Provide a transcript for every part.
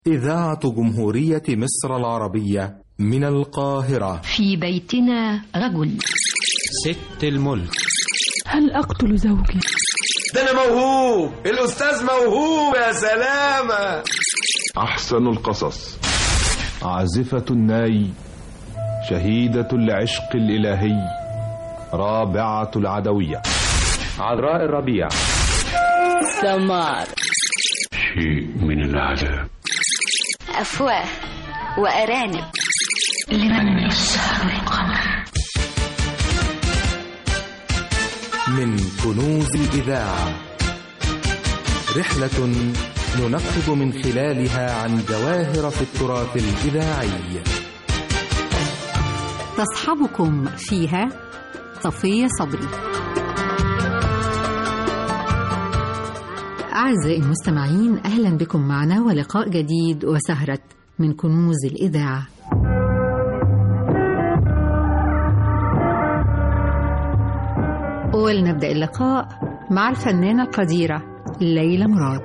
إذاعة جمهورية مصر العربية من القاهرة في بيتنا رجل ست الملك هل أقتل زوجي؟ ده أنا موهوب الأستاذ موهوب يا سلامة أحسن القصص عازفة الناي شهيدة العشق الإلهي رابعة العدوية عذراء الربيع سمار شيء من العذاب أفواه وأرانب لمن يسهر القمر من كنوز الإذاعة رحلة ننقب من خلالها عن جواهر في التراث الإذاعي تصحبكم فيها صفية صبري أعزائي المستمعين أهلا بكم معنا ولقاء جديد وسهرة من كنوز الإذاعة ولنبدأ اللقاء مع الفنانة القديرة ليلى مراد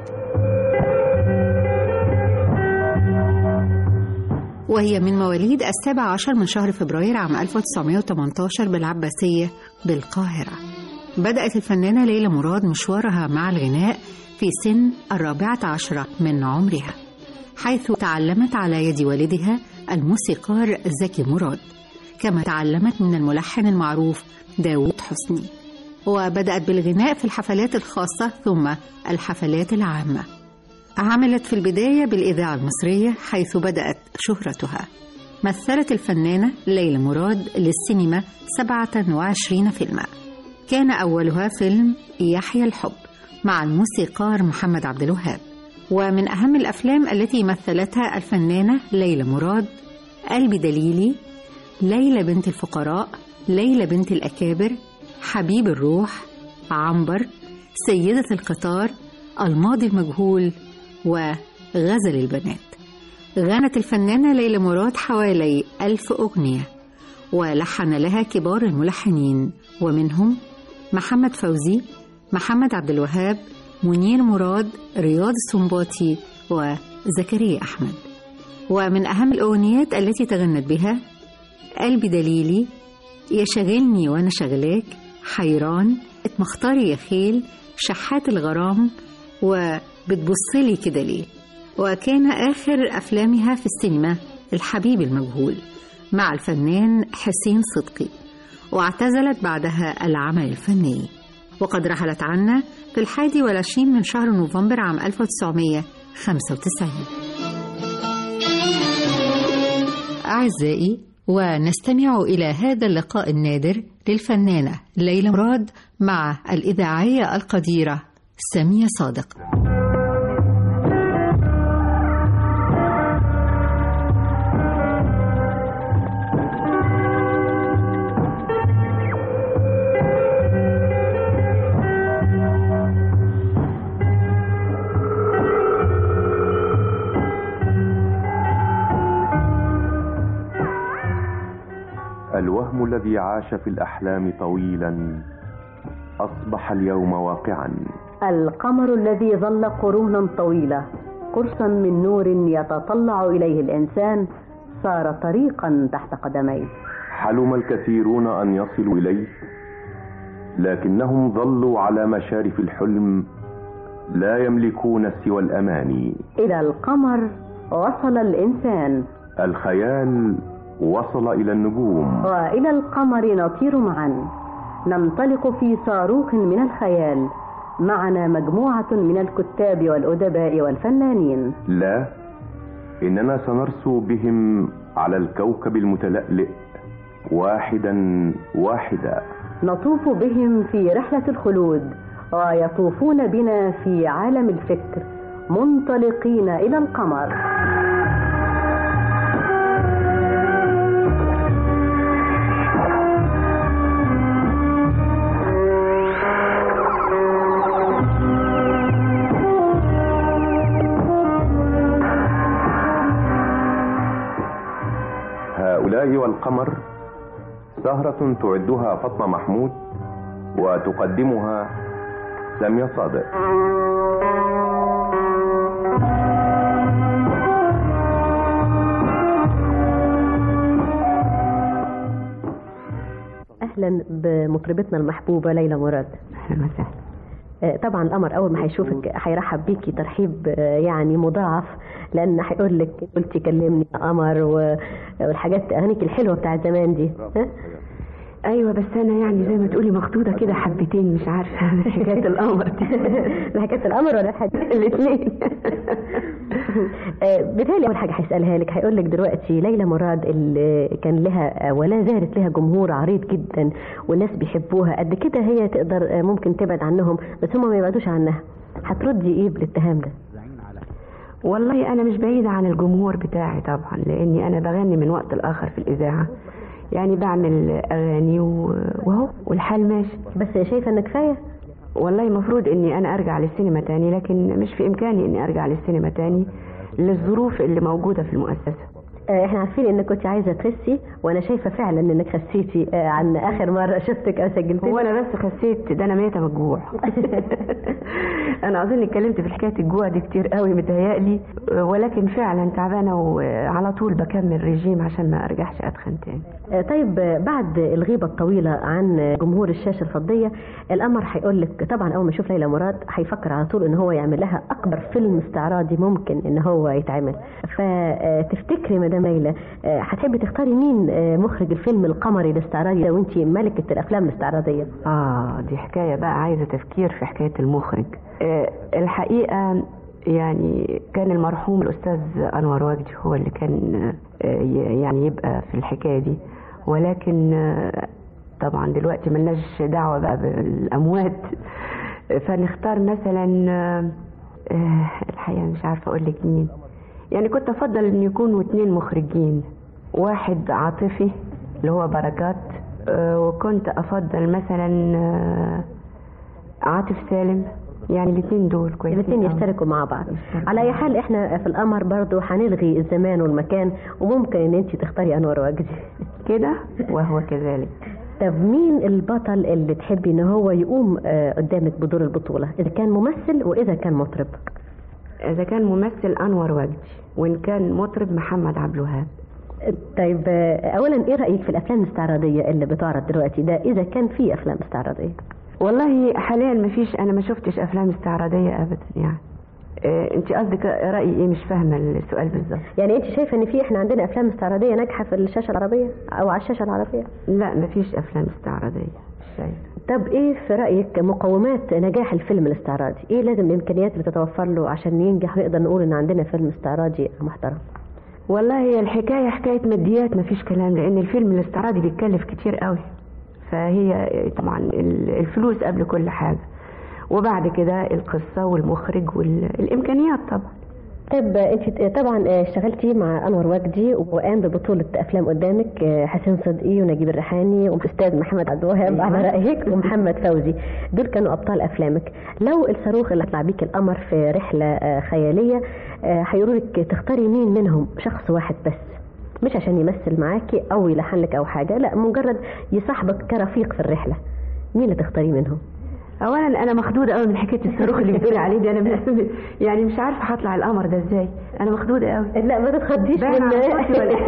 وهي من مواليد السابع عشر من شهر فبراير عام 1918 بالعباسية بالقاهرة بدأت الفنانة ليلى مراد مشوارها مع الغناء في سن الرابعة عشرة من عمرها حيث تعلمت على يد والدها الموسيقار زكي مراد كما تعلمت من الملحن المعروف داوود حسني وبدأت بالغناء في الحفلات الخاصة ثم الحفلات العامة عملت في البداية بالإذاعة المصرية حيث بدأت شهرتها مثلت الفنانة ليلى مراد للسينما 27 فيلما كان أولها فيلم يحيى الحب مع الموسيقار محمد عبد الوهاب ومن أهم الأفلام التي مثلتها الفنانة ليلى مراد قلبي دليلي ليلى بنت الفقراء ليلى بنت الأكابر حبيب الروح عنبر سيدة القطار الماضي المجهول وغزل البنات غنت الفنانة ليلى مراد حوالي ألف أغنية ولحن لها كبار الملحنين ومنهم محمد فوزي محمد عبد الوهاب منير مراد رياض السنباطي وزكريا أحمد ومن أهم الأغنيات التي تغنت بها قلبي دليلي يا شاغلني وأنا شغلاك حيران اتمختاري يا خيل شحات الغرام وبتبصلي كده ليه وكان آخر أفلامها في السينما الحبيب المجهول مع الفنان حسين صدقي واعتزلت بعدها العمل الفني وقد رحلت عنا في الحادي والعشرين من شهر نوفمبر عام 1995 أعزائي ونستمع إلى هذا اللقاء النادر للفنانة ليلى مراد مع الإذاعية القديرة سامية صادق الوهم الذي عاش في الأحلام طويلا أصبح اليوم واقعا القمر الذي ظل قرونا طويلة قرصا من نور يتطلع إليه الإنسان صار طريقا تحت قدميه حلم الكثيرون أن يصلوا إليه لكنهم ظلوا على مشارف الحلم لا يملكون سوى الأماني إلى القمر وصل الإنسان الخيال وصل إلى النجوم وإلى القمر نطير معا ننطلق في صاروخ من الخيال معنا مجموعة من الكتاب والأدباء والفنانين لا إننا سنرسو بهم على الكوكب المتلألئ واحدا واحدا نطوف بهم في رحلة الخلود ويطوفون بنا في عالم الفكر منطلقين إلى القمر هؤلاء والقمر سهرة تعدها فاطمة محمود وتقدمها سامية صادق اهلا بمطربتنا المحبوبه ليلى مراد اهلا وسهلا آه، طبعا القمر اول ما هيشوفك هيرحب بيكي ترحيب آه، يعني مضاعف لان هيقول لك قلتي كلمني يا قمر و- والحاجات اغانيك الحلوه بتاعت زمان دي ها؟ ايوه بس انا يعني زي ما تقولي مخطوطه كده حبتين مش عارفه من حكايه القمر دي حكايه القمر ولا الحاجة الاثنين بالتالي اول حاجه هيسالها لك هيقول لك دلوقتي ليلى مراد اللي كان لها آه، ولا زالت لها جمهور عريض جدا والناس بيحبوها قد كده هي تقدر آه، ممكن تبعد عنهم بس هم ما يبعدوش عنها هتردي ايه بالاتهام ده والله انا مش بعيده عن الجمهور بتاعي طبعا لاني انا بغني من وقت لاخر في الاذاعه يعني بعمل اغاني و- وهو والحال ماشي بس شايفه ان كفايه والله المفروض اني انا ارجع للسينما تاني لكن مش في امكاني اني ارجع للسينما تاني للظروف اللي موجوده في المؤسسه آه، احنا عارفين انك كنت عايزه تخسي وانا شايفه فعلا انك خسيتي آه، عن اخر مره شفتك او سجلت هو انا بس خسيت ده انا ميته من الجوع انا اظن اتكلمت في حكايه الجوع دي كتير قوي متهيألي ولكن فعلا تعبانه وعلى طول بكمل ريجيم عشان ما ارجعش اتخن تاني آه، طيب آه، بعد الغيبة الطويلة عن جمهور الشاشة الفضية القمر هيقول لك طبعا أول ما يشوف ليلى مراد هيفكر على طول إن هو يعمل لها أكبر فيلم استعراضي ممكن إن هو يتعمل فتفتكري مدام ليلى آه، هتحبي تختاري مين آه، مخرج الفيلم القمري الاستعراضي لو أنت ملكة الأفلام الاستعراضية اه دي حكايه بقى عايزه تفكير في حكايه المخرج آه الحقيقه يعني كان المرحوم الاستاذ انور وجدي هو اللي كان آه ي- يعني يبقى في الحكايه دي ولكن آه طبعا دلوقتي ملناش دعوه بقى بالاموات فنختار مثلا آه آه الحقيقه مش عارفه اقول لك مين يعني كنت افضل ان يكونوا اتنين مخرجين واحد عاطفي اللي هو بركات آه، وكنت افضل مثلا آه، عاطف سالم يعني الاثنين دول كويسين الاثنين أوي. يشتركوا مع بعض على أي حال إحنا في القمر برضو هنلغي الزمان والمكان وممكن إن أنت تختاري أنور وجدي كده وهو كذلك طب مين البطل اللي تحبي ان هو يقوم آه، قدامك بدور البطولة اذا كان ممثل واذا كان مطرب اذا كان ممثل انور وجدي وان كان مطرب محمد عبد الوهاب طيب آه، اولا ايه رايك في الافلام الاستعراضيه اللي بتعرض دلوقتي ده اذا كان في افلام استعراضيه والله حاليا ما فيش انا ما شفتش افلام استعراضيه ابدا يعني آه، انت قصدك رايي ايه مش فاهمه السؤال بالظبط يعني انت شايفه ان في احنا عندنا افلام استعراضيه ناجحه في الشاشه العربيه او على الشاشه العربيه لا ما فيش افلام استعراضيه مش شايفة. طب ايه في رايك مقومات نجاح الفيلم الاستعراضي ايه لازم الامكانيات اللي تتوفر له عشان ينجح ونقدر نقول ان عندنا فيلم استعراضي محترم والله هي الحكايه حكايه ماديات ما فيش كلام لان الفيلم الاستعراضي بيتكلف كتير قوي فهي طبعا ال- الفلوس قبل كل حاجه وبعد كده القصه والمخرج والامكانيات طبعا طيب انت طبعا اشتغلتي مع انور وجدي وقام ببطوله افلام قدامك حسين صدقي ونجيب الريحاني والاستاذ محمد عبد الوهاب على رايك ومحمد فوزي دول كانوا ابطال افلامك لو الصاروخ اللي هطلع بيك القمر في رحله خياليه هيقولوا لك تختاري مين منهم شخص واحد بس مش عشان يمثل معاكي او يلحن لك او حاجه لا مجرد يصاحبك كرفيق في الرحله مين اللي تختاري منهم اولا انا مخدوده قوي من حكايه الصاروخ اللي بتقولي عليه دي انا مش- يعني مش عارفه هطلع القمر ده ازاي انا مخدوده قوي لا ما تتخضيش باين من على صوتي ولا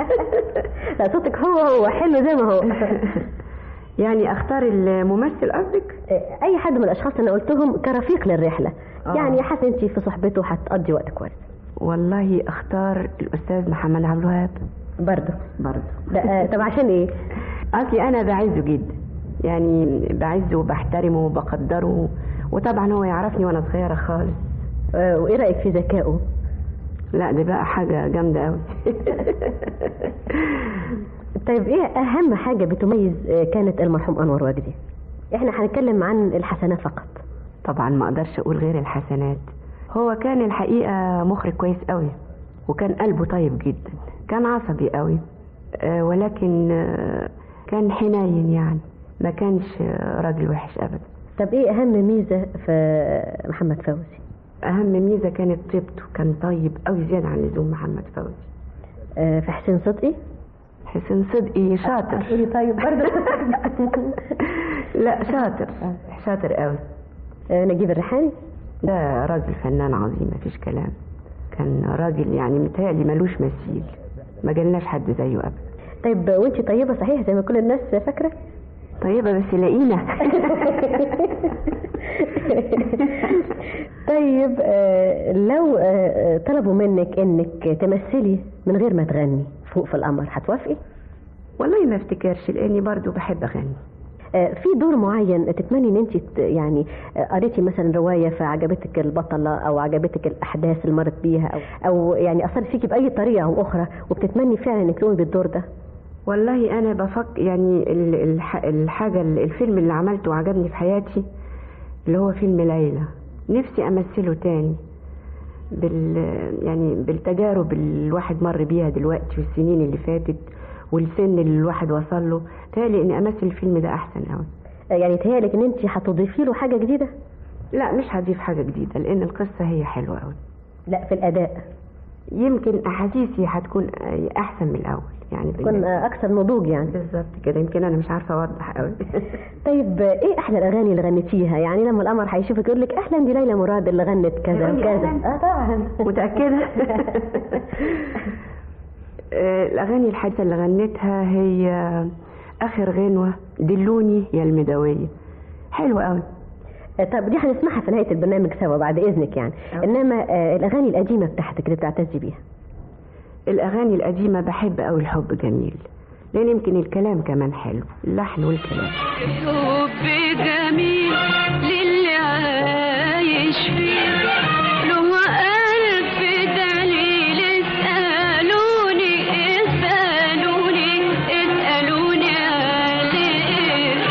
لا صوتك هو هو حلو زي ما هو يعني اختار الممثل قصدك اي حد من الاشخاص اللي انا قلتهم كرفيق للرحله آه. يعني حاسه انت في صحبته هتقضي وقت كويس والله اختار الاستاذ محمد عبد الوهاب برضه برضه ده آه، طب عشان ايه اصلي انا بعزه جدا يعني بعزه وبحترمه وبقدره وطبعا هو يعرفني وانا صغيره خالص آه، وايه رايك في ذكائه لا دي بقى حاجه جامده قوي طيب ايه اهم حاجه بتميز آه، كانت المرحوم انور وجدي احنا هنتكلم عن الحسنات فقط طبعا ما اقدرش اقول غير الحسنات هو كان الحقيقه مخرج كويس قوي وكان قلبه طيب جدا كان عصبي قوي آه، ولكن آه، كان حنين يعني ما كانش آه، راجل وحش ابدا طب ايه اهم ميزه في محمد فوزي اهم ميزه كانت طيبته كان طيب قوي زياده عن اللزوم محمد فوزي آه، في حسين صدقي حسين صدقي شاطر هتقولي طيب برضه لا شاطر شاطر قوي آه، نجيب الريحاني ده راجل فنان عظيم مفيش كلام كان راجل يعني متهيألي ملوش مثيل ما جالناش حد زيه ابدا طيب وانت طيبه صحيح زي ما كل الناس فاكره طيبة بس لاقينا طيب آه، لو آه، طلبوا منك انك تمثلي من غير ما تغني فوق في القمر هتوافقي؟ والله ما افتكرش لاني برضو بحب اغني آه، في دور معين تتمني ان انت ت- يعني آه، قريتي مثلا روايه فعجبتك البطله او عجبتك الاحداث اللي مرت بيها او او يعني اثرت فيكي باي طريقه او اخرى وبتتمني فعلا انك تقومي بالدور ده والله انا بفكر يعني ال- الح- الحاجة الفيلم اللي عملته وعجبني في حياتي اللي هو فيلم ليلى نفسي امثله تاني بال يعني بالتجارب اللي الواحد مر بيها دلوقتي والسنين اللي فاتت والسن اللي الواحد وصل له تالي اني امثل الفيلم ده احسن قوي آه، يعني تهيألك ان انت هتضيفي له حاجه جديده؟ لا مش هضيف حاجة جديدة لان القصة هي حلوة قوي لا في الاداء يمكن احاسيسي هتكون احسن من الاول يعني تكون آه، اكثر نضوج يعني بالظبط كده يمكن انا مش عارفه اوضح قوي طيب آه، ايه احلى الاغاني اللي غنيتيها يعني لما القمر هيشوفك يقول لك اهلا دي ليلى مراد اللي غنت كذا يقول لي وكذا أهلاً. اه طبعا متأكدة آه، الأغاني الحادثة اللي غنيتها هي آخر غنوة دلوني يا المدوية حلوة قوي آه، طب دي هنسمعها في نهايه البرنامج سوا بعد اذنك يعني انما آه، الاغاني القديمه بتاعتك اللي بتعتزي بيها الأغاني القديمة بحب قوي الحب جميل لأن يمكن الكلام كمان حلو اللحن والكلام حب جميل للي عايش فيه له ألف دليل اسألوني اسألوني اسألوني عليه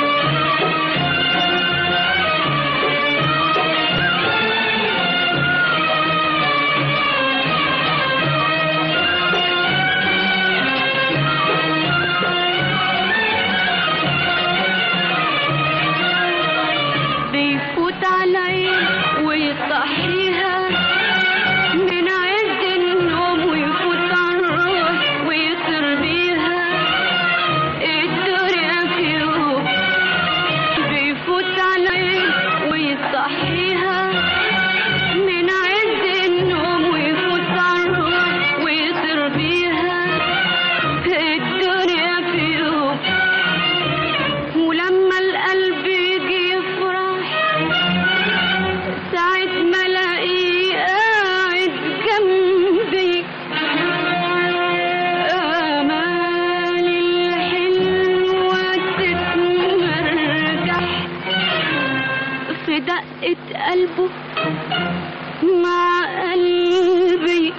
بيفوت على العين ويصحيها من عز النوم ويفوت على الراس ويطير بيها الدنيا في يوم بيفوت على العين ويصحيها من عز النوم ويفوت على الراس ويطير بيها الدنيا في يوم ولما القلب يجي يفرح ساعة ما الاقيه قاعد جنبي آمالي الحلوة تتمرجح في دقة قلبه مع قلبي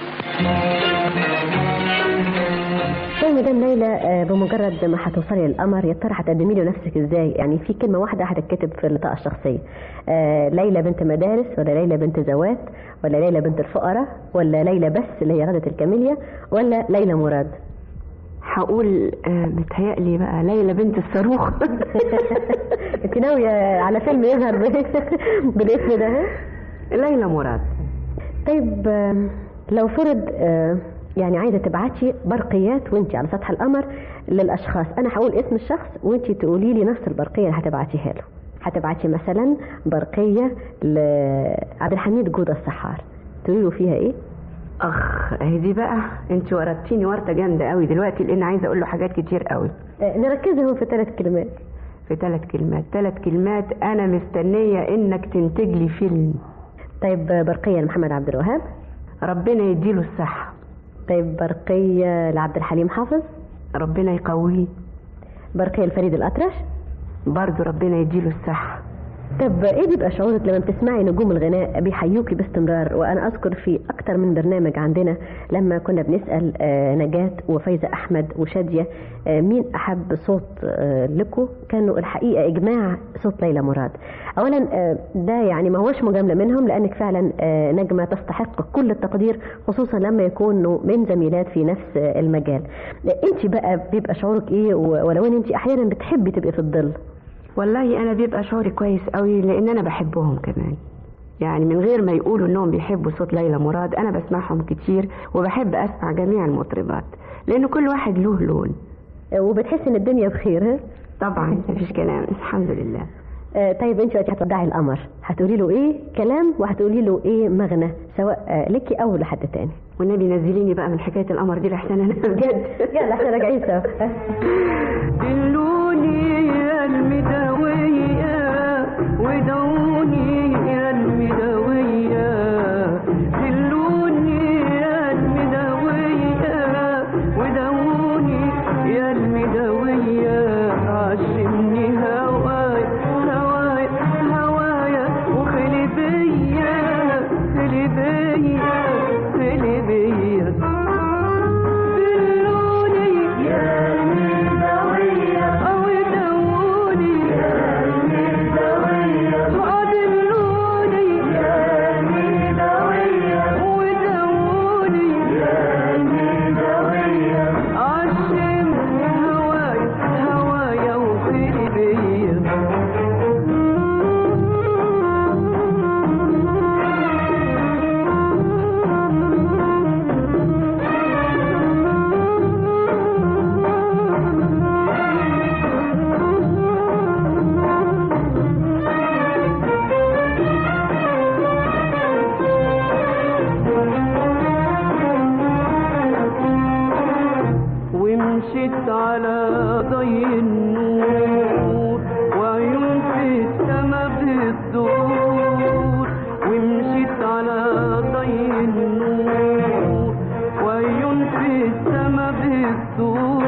طيب مدام ليلى آه، بمجرد ما هتوصلي للقمر يا ترى هتقدمي له نفسك ازاي؟ يعني في كلمه واحده هتتكتب في البطاقه الشخصيه. آه، ليلى بنت مدارس ولا ليلى بنت زوات ولا ليلى بنت الفقراء ولا ليلى بس اللي هي غدة الكاميليا ولا ليلى مراد؟ هقول آه، متهيألي بقى ليلى بنت الصاروخ انت ناويه على فيلم يظهر ب- بالاسم ده ها؟ ليلى مراد طيب آه، لو فرض آه، يعني عايزه تبعتي برقيات وانت على سطح القمر للاشخاص انا هقول اسم الشخص وانت تقولي لي نفس البرقيه اللي هتبعتيها له هتبعتي مثلا برقيه لعبد الحميد جوده السحار تقولي له فيها ايه اخ اهي دي بقى انت ورطتيني ورطه جامده قوي دلوقتي لان عايزه اقول له حاجات كتير قوي آه، نركزهم في ثلاث كلمات في ثلاث كلمات ثلاث كلمات انا مستنيه انك تنتج لي فيلم طيب آه، برقيه لمحمد عبد الوهاب ربنا يديله الصحه طيب برقيه لعبد الحليم حافظ ربنا يقويه برقيه لفريد الاطرش برضه ربنا يديله الصحه طب ايه بيبقى شعورك لما بتسمعي نجوم الغناء بيحيوكي باستمرار وانا اذكر في اكتر من برنامج عندنا لما كنا بنسال آه، نجاة وفايزه احمد وشاديه آه، مين احب صوت آه، لكم كانوا الحقيقه اجماع صوت ليلى مراد اولا آه، ده يعني ما هوش مجامله منهم لانك فعلا آه، نجمه تستحق كل التقدير خصوصا لما يكونوا من زميلات في نفس آه، المجال انت بقى بيبقى شعورك ايه و- ولو ان انت احيانا بتحبي تبقي في الظل والله انا بيبقى شعوري كويس قوي لان انا بحبهم كمان يعني من غير ما يقولوا انهم بيحبوا صوت ليلى مراد انا بسمعهم كتير وبحب اسمع جميع المطربات لان كل واحد له لون وبتحس ان الدنيا بخير ها؟ طبعا مفيش كلام الحمد لله آه طيب انت دلوقتي هتودعي القمر هتقولي له ايه كلام وهتقولي له ايه مغنى سواء آه ليكي او لحد تاني والنبي نزليني بقى من حكايه القمر دي لحسن انا بجد يلا احنا راجعين سوا دلوني يا المداوية ودوني يا المداوية دلوني يا المداوية ودوني يا المداوية عشمني هواي هواي هوايا وخلي بيا خلي بيا خلي بيا دلوني يا المداوية أو دوني يا المداوية عدلوني يا المداوية ودوني يا المداوية عشم هواي هوايا وخلي بيا ومشيت على ضي النور وعيون في السما بتدور ومشيت على ضي النور وعيون في السما بتدور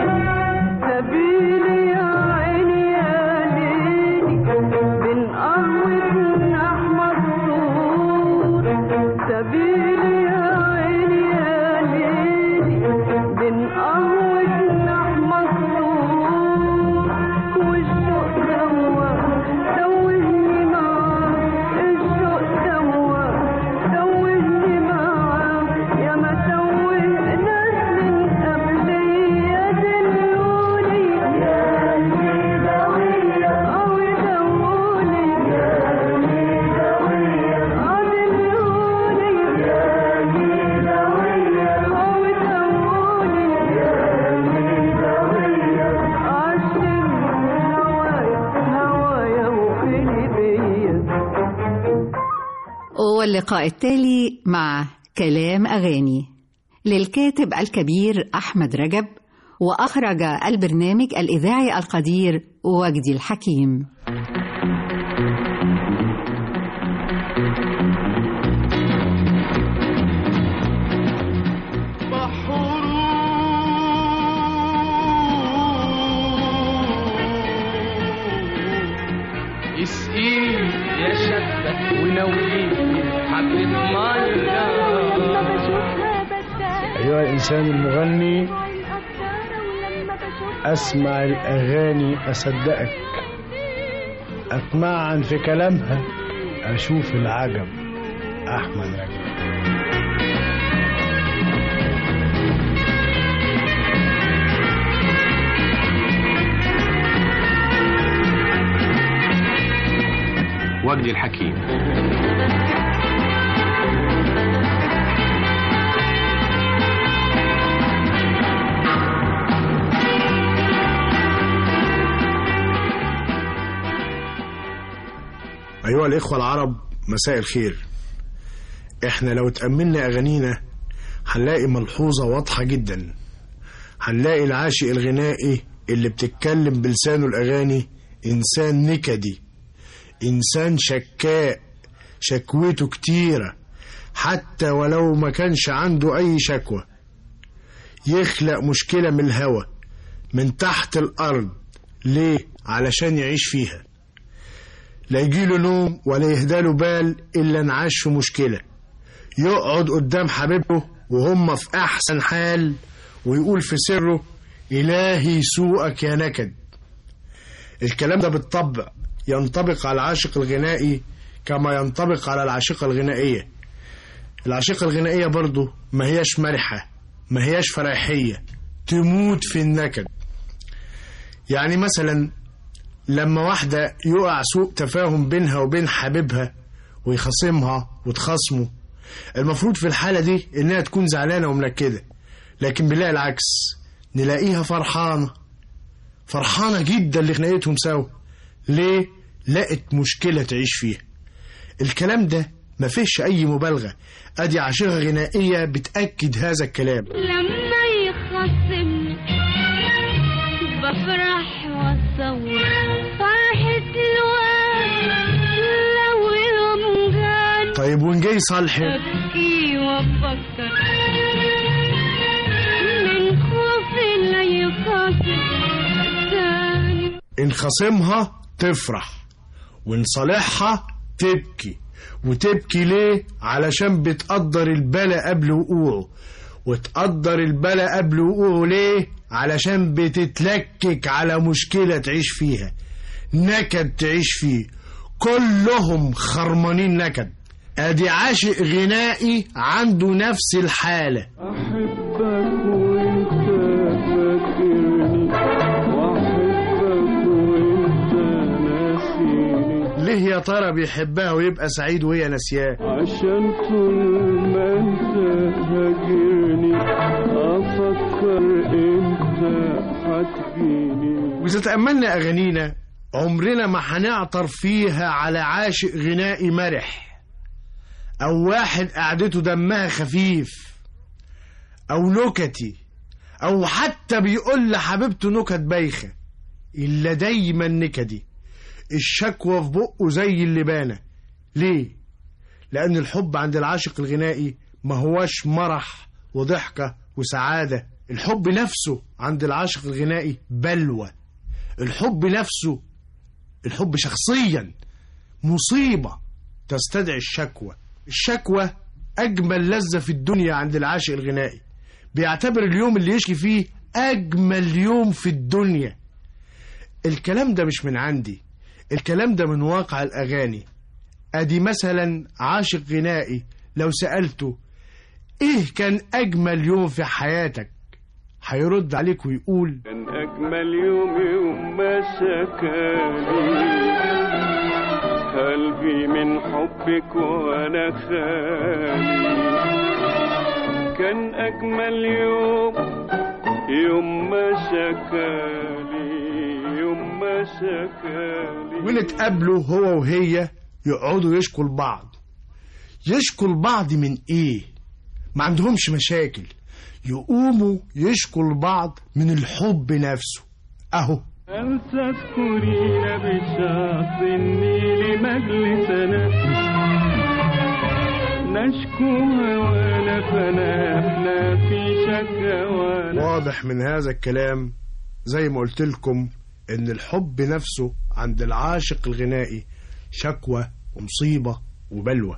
سبيلي يا عيني يا ليلي بين قهوة أحمر سور سبيلي يا عيني يا ليلي بين قهوة أحمر سور والشوق دوا دوهني معاه الشوق دوا دوهني معاه يا ما توه ناس من قبلي يا دلوني يا المداوية أو دوني يا المداوية عدلوني يا المداوية أو دوني يا المداوية عشم هوايا هوايا وخلي بيا واللقاء التالي مع كلام أغاني للكاتب الكبير أحمد رجب وأخرج البرنامج الإذاعي القدير وجدي الحكيم اسقيني يا شابة ونويني حبة مية أيها الإنسان المغني أسمع الأغاني أصدقك أطمعا في كلامها أشوف العجب أحمد رجب وجدي الحكيم أيها الإخوة العرب مساء الخير إحنا لو تأملنا أغانينا هنلاقي ملحوظة واضحة جدا هنلاقي العاشق الغنائي اللي بتتكلم بلسانه الأغاني إنسان نكدي إنسان شكاء شكوته كتيرة حتى ولو ما كانش عنده أي شكوى يخلق مشكلة من الهوا من تحت الأرض ليه؟ علشان يعيش فيها لا يجيله نوم ولا يهداله بال إلا انعاش في مشكلة يقعد قدام حبيبه وهم في أحسن حال ويقول في سره إلهي سوءك يا نكد الكلام ده بالطبع ينطبق على العاشق الغنائي كما ينطبق على العاشقة الغنائية العاشقة الغنائية برضو ما هياش مرحة ما هياش فرحية تموت في النكد يعني مثلا لما واحدة يقع سوء تفاهم بينها وبين حبيبها ويخاصمها وتخاصمه المفروض في الحالة دي إنها تكون زعلانة ومنكدة لكن بنلاقي العكس نلاقيها فرحانة فرحانة جدا لخناقتهم سوا ليه؟ لقت مشكلة تعيش فيها الكلام ده ما فيش أي مبالغة أدي عشيرة غنائية بتأكد هذا الكلام لما يخاصمني بفرح واصور فرحة الواد لو يوم جاني طيب وإن جاي صالح أبكي وأفكر من خوفي لا يخاصم تاني إن خصمها تفرح وإن صالحها تبكي وتبكي ليه علشان بتقدر البلا قبل وقوعه وتقدر البلا قبل وقوعه ليه علشان بتتلكك على مشكلة تعيش فيها نكد تعيش فيه كلهم خرمانين نكد ادي عاشق غنائي عنده نفس الحالة أحبك وأنت فاكرني وأحبك وأنت ناسيني ليه يا ترى بيحبها ويبقى سعيد وهي ناسياه عشان طول ما أنت هاجرني أفكر إمتى هتجيني وإذا تأملنا أغانينا عمرنا ما هنعطر فيها على عاشق غنائي مرح أو واحد قعدته دمها خفيف أو نكتي أو حتى بيقول لحبيبته نكت بايخة إلا دايما نكدي الشكوى في بقه زي اللبانة ليه؟ لأن الحب عند العاشق الغنائي ما هوش مرح وضحكة وسعادة الحب نفسه عند العاشق الغنائي بلوى الحب نفسه الحب شخصيا مصيبة تستدعي الشكوى الشكوى أجمل لذة في الدنيا عند العاشق الغنائي بيعتبر اليوم اللي يشكي فيه أجمل يوم في الدنيا الكلام ده مش من عندي الكلام ده من واقع الأغاني أدي مثلا عاشق غنائي لو سألته إيه كان أجمل يوم في حياتك هيرد عليك ويقول كان أجمل يوم يوم ما شكالي قلبي من حبك وأنا خالي كان أجمل يوم يوم ما شكالي يوم ما شكالي ونتقابلوا هو وهي يقعدوا يشكوا لبعض يشكوا لبعض من ايه ما عندهمش مشاكل يقوموا يشكوا لبعض من الحب نفسه اهو هل تذكرين بشاط النيل مجلسنا نشكو هوانا فنحنا في شكوانا واضح من هذا الكلام زي ما قلت لكم ان الحب نفسه عند العاشق الغنائي شكوى ومصيبة وبلوى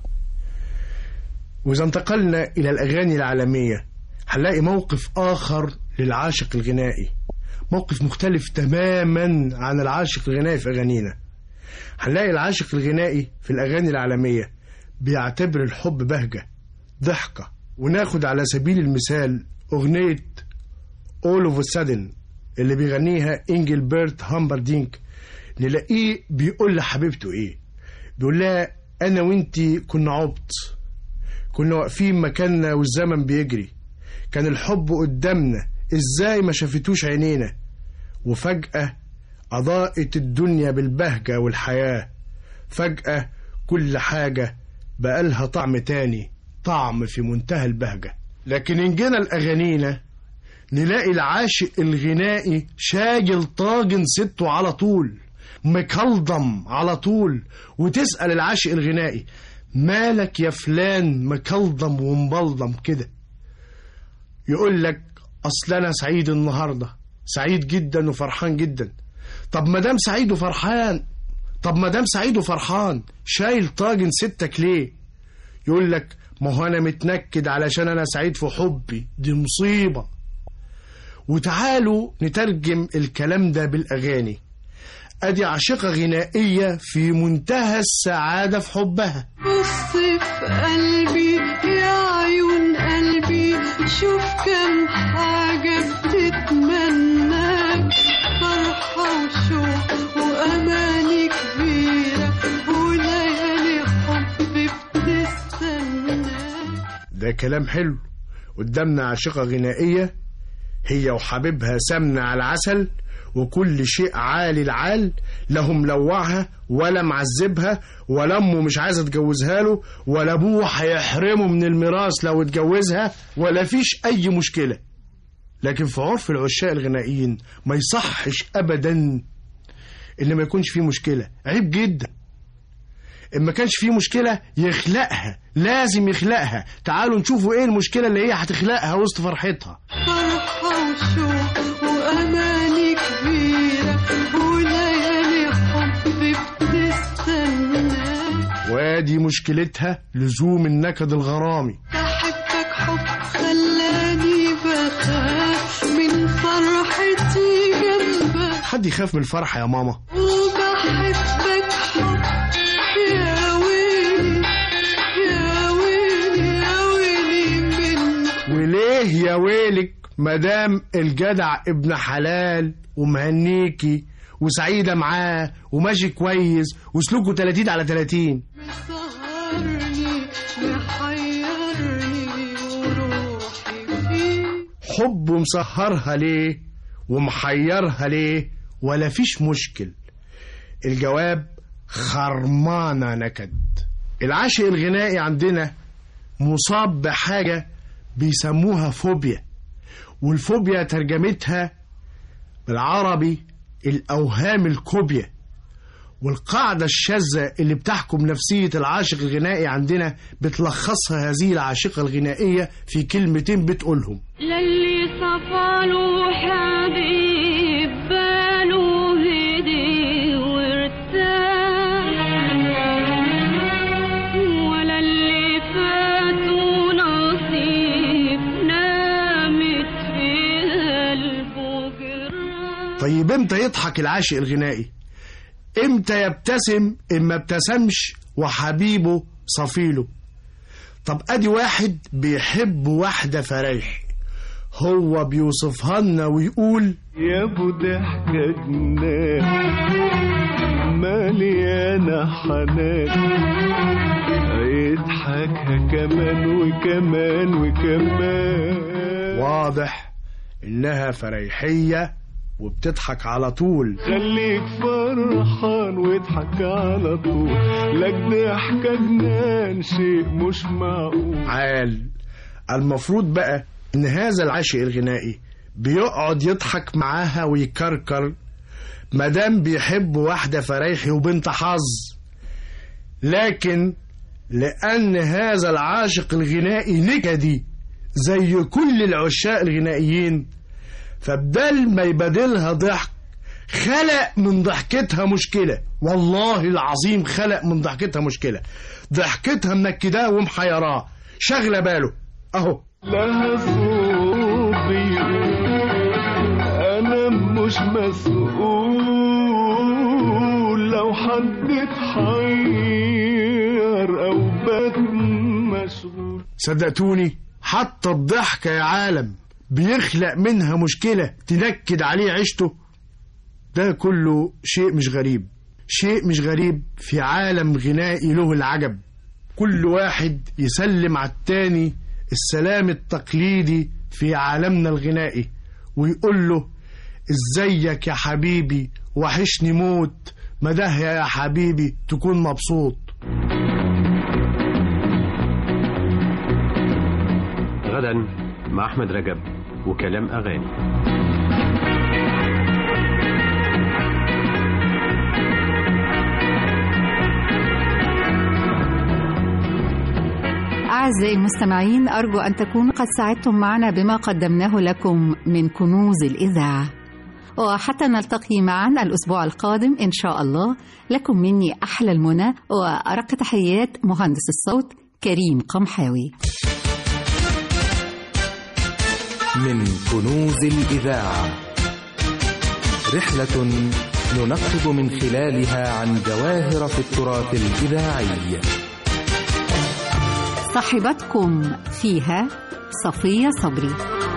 وإذا انتقلنا إلى الأغاني العالمية هنلاقي موقف آخر للعاشق الغنائي موقف مختلف تماما عن العاشق الغنائي في أغانينا هنلاقي العاشق الغنائي في الأغاني العالمية بيعتبر الحب بهجة ضحكة وناخد على سبيل المثال أغنية All of a Sudden اللي بيغنيها إنجلبرت هامبردينك نلاقيه بيقول لحبيبته إيه بيقول لها أنا وإنتي كنا عبط كنا واقفين مكاننا والزمن بيجري كان الحب قدامنا إزاي ما شافتوش عينينا وفجأة أضاءت الدنيا بالبهجة والحياة فجأة كل حاجة بقالها طعم تاني طعم في منتهى البهجة لكن إن جينا لأغانينا نلاقي العاشق الغنائي شايل طاجن سته على طول مكلضم على طول وتسأل العاشق الغنائي مالك يا فلان مكلضم ومبلضم كده يقول لك أصل أنا سعيد النهاردة سعيد جدا وفرحان جدا طب ما دام سعيد وفرحان طب ما دام سعيد وفرحان شايل طاجن ستك ليه يقول لك ما هو انا متنكد علشان انا سعيد في حبي دي مصيبة وتعالوا نترجم الكلام ده بالاغاني ادي عاشقة غنائية في منتهى السعادة في حبها بص في قلبي يا عيون قلبي شوف كم حاجة بتتمناك فرحة وشوق وأماني كبيرة وليالي حب بتستناك ده كلام حلو قدامنا عاشقة غنائية هي وحبيبها سمنة على العسل وكل شيء عالي العال لا هم ملوعها ولا معذبها ولا امه مش عايزه تجوزها له ولا ابوه هيحرمه من الميراث لو اتجوزها ولا فيش اي مشكله لكن في عرف العشاق الغنائيين ما يصحش ابدا ان ما يكونش فيه مشكله عيب جدا ان ما كانش فيه مشكله يخلقها لازم يخلقها تعالوا نشوفوا ايه المشكله اللي هي هتخلقها وسط فرحتها فرحة وشوق وأماني كبيرة وليالي حب بتستنى وادي مشكلتها لزوم النكد الغرامي بحبك حب خلاني بخاف من فرحتي جنبك حد يخاف من الفرحه يا ماما وبحبك حب يا ويلي يا ويلي يا ويلي منك وليه يا ويلك مدام الجدع ابن حلال ومهنيكي وسعيده معاه وماشي كويس وسلوكه 30 على 30 مسهرني محيرني وروحي فيك حبه مسهرها ليه ومحيرها ليه ولا فيش مشكل الجواب خرمانة نكد العاشق الغنائي عندنا مصاب بحاجة بيسموها فوبيا والفوبيا ترجمتها بالعربي الأوهام الكوبيا والقاعدة الشاذة اللي بتحكم نفسية العاشق الغنائي عندنا بتلخصها هذه العاشقة الغنائية في كلمتين بتقولهم للي صفاله حبيب باله هدي وارتاح ولا اللي فاته نصيب نامت في قلبه جراح طيب امتى يضحك العاشق الغنائي امتى يبتسم ان ما ابتسمش وحبيبه صفيله طب ادي واحد بيحب واحدة فريح هو بيوصفها لنا ويقول يا ابو ضحكة جنان مليانة حنان يضحكها كمان وكمان وكمان واضح انها فريحية وبتضحك على طول خليك فرحان واضحك على طول لك ضحكة جنان شيء مش معقول عال المفروض بقى ان هذا العاشق الغنائي بيقعد يضحك معاها ويكركر مادام بيحب واحدة فريحي وبنت حظ لكن لأن هذا العاشق الغنائي نكدي زي كل العشاق الغنائيين فبدل ما يبادلها ضحك خلق من ضحكتها مشكلة والله العظيم خلق من ضحكتها مشكلة ضحكتها منكداه ومحيراه شغلة باله اهو لها صوت بيقول انا مش مسؤول لو حد اتحير او بات مشغول صدقتوني حتى الضحكة يا عالم بيخلق منها مشكلة تنكد عليه عيشته ده كله شيء مش غريب شيء مش غريب في عالم غنائي له العجب كل واحد يسلم على التاني السلام التقليدي في عالمنا الغنائي ويقول له ازيك يا حبيبي وحشني موت مداه يا حبيبي تكون مبسوط غدا مع أحمد رجب وكلام أغاني أعزائي المستمعين أرجو أن تكونوا قد ساعدتم معنا بما قدمناه لكم من كنوز الإذاعة وحتى نلتقي معا الأسبوع القادم إن شاء الله لكم مني أحلى المنى وأرق تحيات مهندس الصوت كريم قمحاوي من كنوز الإذاعة رحلة ننقب من خلالها عن جواهر في التراث الإذاعي صاحبتكم فيها صفية صبري